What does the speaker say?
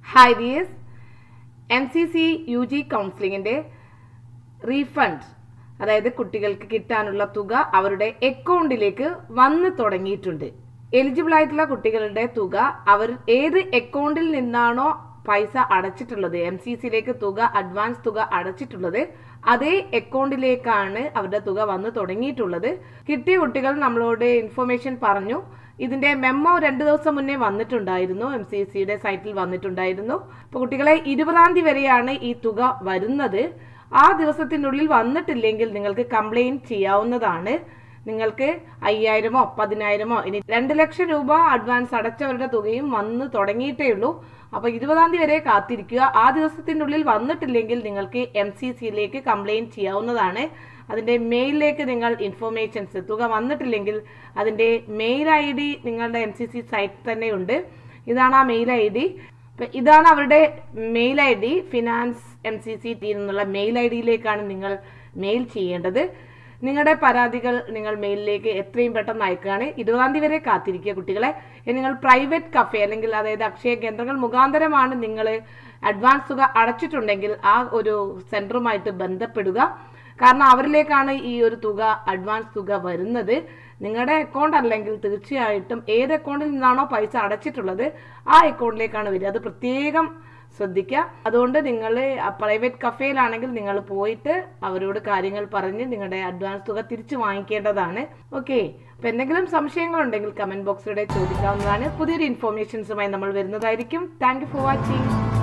hi dears M C C U G കൗൺസിലിങ്ങിൻ്റെ refund അതായത് കുട്ടികൾക്ക് കിട്ടാനുള്ള തുക അവരുടെ അക്കൗണ്ടിലേക്ക് വന്നു തുടങ്ങിയിട്ടുണ്ട് എലിജിബിൾ ആയിട്ടുള്ള കുട്ടികളുടെ തുക അവർ ഏത് അക്കൗണ്ടിൽ നിന്നാണോ പൈസ അടച്ചിട്ടുള്ളത് എം സി സിയിലേക്ക് തുക അഡ്വാൻസ് തുക അടച്ചിട്ടുള്ളത് അതേ അക്കൗണ്ടിലേക്കാണ് അവരുടെ തുക വന്നു തുടങ്ങിയിട്ടുള്ളത് കിട്ടിയ കുട്ടികൾ നമ്മളോട് ഇൻഫർമേഷൻ പറഞ്ഞു ഇതിന്റെ മെമ്മോ രണ്ട് ദിവസം മുന്നേ വന്നിട്ടുണ്ടായിരുന്നു എം സി സിയുടെ സൈറ്റിൽ വന്നിട്ടുണ്ടായിരുന്നു അപ്പോൾ കുട്ടികളെ ഇരുപതാം തീയതി വരെയാണ് ഈ തുക വരുന്നത് ആ ദിവസത്തിനുള്ളിൽ വന്നിട്ടില്ലെങ്കിൽ നിങ്ങൾക്ക് കംപ്ലൈൻറ്റ് ചെയ്യാവുന്നതാണ് നിങ്ങൾക്ക് അയ്യായിരമോ പതിനായിരമോ ഇനി രണ്ട് ലക്ഷം രൂപ അഡ്വാൻസ് അടച്ചവരുടെ തുകയും വന്ന് തുടങ്ങിയിട്ടേ ഉള്ളൂ അപ്പോൾ ഇരുപതാം തീയതി വരെ കാത്തിരിക്കുക ആ ദിവസത്തിനുള്ളിൽ വന്നിട്ടില്ലെങ്കിൽ നിങ്ങൾക്ക് എം സി സിയിലേക്ക് കംപ്ലൈൻറ്റ് ചെയ്യാവുന്നതാണ് അതിൻ്റെ മെയിലിലേക്ക് നിങ്ങൾ ഇൻഫർമേഷൻസ് തുക വന്നിട്ടില്ലെങ്കിൽ അതിൻ്റെ മെയിൽ ഐ ഡി നിങ്ങളുടെ എം സി സി സൈറ്റ് തന്നെയുണ്ട് ഇതാണ് ആ മെയിൽ ഐ ഡി ഇതാണ് അവരുടെ mail I D finance M C C T എന്നുള്ള മെയിൽ ഐ ഡിയിലേക്കാണ് നിങ്ങൾ മെയിൽ ചെയ്യേണ്ടത് നിങ്ങളുടെ പരാതികൾ നിങ്ങൾ മെയിലിലേക്ക് എത്രയും പെട്ടെന്ന് അയക്കുകയാണ് ഇരുപതാം തീയതി വരെ കാത്തിരിക്കുക കുട്ടികളെ ഇനി നിങ്ങൾ പ്രൈവറ്റ് കഫേ അല്ലെങ്കിൽ അതായത് അക്ഷയ കേന്ദ്രങ്ങൾ മുഖാന്തരമാണ് നിങ്ങൾ അഡ്വാൻസ് തുക അടച്ചിട്ടുണ്ടെങ്കിൽ ആ ഒരു സെൻറ്ററുമായിട്ട് ബന്ധപ്പെടുക കാരണം അവരിലേക്കാണ് ഈ ഒരു തുക അഡ്വാൻസ് തുക വരുന്നത് നിങ്ങളുടെ അക്കൗണ്ട് അല്ലെങ്കിൽ തീർച്ചയായിട്ടും ഏത് അക്കൗണ്ടിൽ നിന്നാണോ പൈസ അടച്ചിട്ടുള്ളത് ആ അക്കൗണ്ടിലേക്കാണ് വരിക അത് പ്രത്യേകം ശ്രദ്ധിക്കുക അതുകൊണ്ട് നിങ്ങൾ പ്രൈവറ്റ് കഫേയിലാണെങ്കിൽ നിങ്ങൾ പോയിട്ട് അവരോട് കാര്യങ്ങൾ പറഞ്ഞ് നിങ്ങളുടെ അഡ്വാൻസ് തുക തിരിച്ചു വാങ്ങിക്കേണ്ടതാണ് ഓക്കെ അപ്പോൾ എന്തെങ്കിലും സംശയങ്ങളുണ്ടെങ്കിൽ കമന്റ് ബോക്സിലൂടെ ചോദിക്കാവുന്നതാണ് പുതിയൊരു ഇൻഫോർമേഷൻസുമായി നമ്മൾ വരുന്നതായിരിക്കും താങ്ക് ഫോർ വാച്ചിങ്